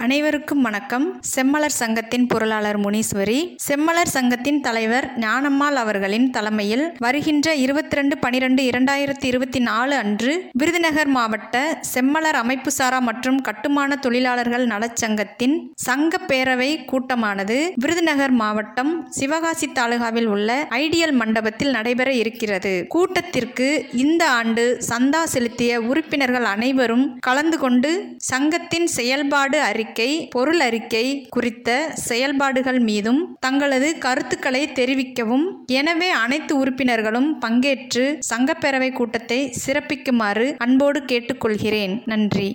அனைவருக்கும் வணக்கம் செம்மலர் சங்கத்தின் பொருளாளர் முனீஸ்வரி செம்மலர் சங்கத்தின் தலைவர் ஞானம்மாள் அவர்களின் தலைமையில் வருகின்ற இருபத்தி ரெண்டு பனிரெண்டு இரண்டாயிரத்தி இருபத்தி நாலு அன்று விருதுநகர் மாவட்ட செம்மலர் அமைப்புசாரா மற்றும் கட்டுமான தொழிலாளர்கள் நலச்சங்கத்தின் சங்க பேரவை கூட்டமானது விருதுநகர் மாவட்டம் சிவகாசி தாலுகாவில் உள்ள ஐடியல் மண்டபத்தில் நடைபெற இருக்கிறது கூட்டத்திற்கு இந்த ஆண்டு சந்தா செலுத்திய உறுப்பினர்கள் அனைவரும் கலந்து கொண்டு சங்கத்தின் செயல்பாடு அறிக்கை பொருள் அறிக்கை குறித்த செயல்பாடுகள் மீதும் தங்களது கருத்துக்களை தெரிவிக்கவும் எனவே அனைத்து உறுப்பினர்களும் பங்கேற்று சங்கப்பேரவை கூட்டத்தை சிறப்பிக்குமாறு அன்போடு கேட்டுக்கொள்கிறேன் நன்றி